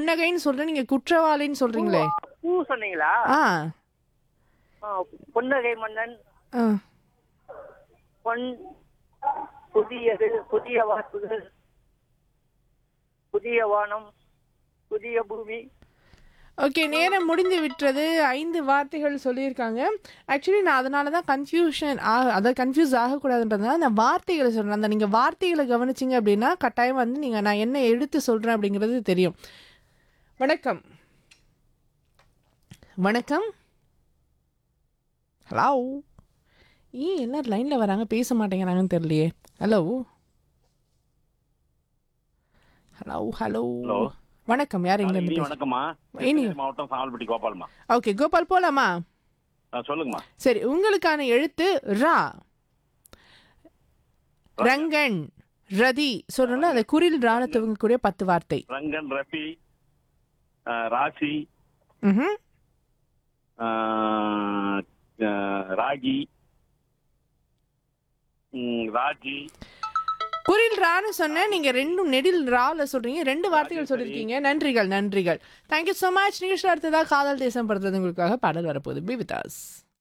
புன்னகைன்னு சொல்றேன் நீங்க குற்றவாளின்னு சொல்றீங்களே பூ சொன்னீங்களா ஆ ஆ, புன்னகை மன்னன் ஆ. பொன் புதியது புதிய வாக்குகள் புதிய வானம் புதிய பூமி ஓகே நேரம் முடிந்து விட்டது ஐந்து வார்த்தைகள் சொல்லியிருக்காங்க ஆக்சுவலி நான் அதனால தான் கன்ஃபியூஷன் ஆக அதை கன்ஃபியூஸ் ஆகக்கூடாதுன்றதுனால நான் வார்த்தைகளை சொல்கிறேன் அந்த நீங்கள் வார்த்தைகளை கவனிச்சிங்க அப்படின்னா கட்டாயம் வந்து நீங்கள் நான் என்ன எடுத்து சொல்கிறேன் அப்படிங்கிறது தெரியும் வணக்கம் வணக்கம் ஹலோ ஏன் எல்லாரும் லைனில் வராங்க பேச மாட்டேங்கிறாங்கன்னு தெரியலையே ஹலோ ஹலோ ஹலோ Hello. வணக்கம் யார் இனி எங்க வணக்கம்மா இனி. கிருஷ்ணகிரி மாவட்டம் சாவல்பட்டி கோபால்மா ஓகே கோபால் போலாமா ஆ, சொல்லுங்கம்மா சரி உங்களுக்கான எழுத்து ரா ரங்கன் ரதி சொல்லணும்னா அந்த குரில் ரால துவங்கக்கூடிய பத்து வார்த்தை ரங்கன் ரஃபி ஆ, ராசி ம்ஹும். ஆ, ஆ, ராகி ம், ராஜி குரில் ரான்னு சொன்னேன் நீங்க ரெண்டும் நெடில் ரால சொல்றீங்க ரெண்டு வார்த்தைகள் சொல்லியிருக்கீங்க நன்றிகள் நன்றிகள் தேங்க்யூ so மச் நிகழ்ச்சி அடுத்ததா காதல் தேசம் படுறது உங்களுக்காக பாடல் வரப்போகுது பி வித் us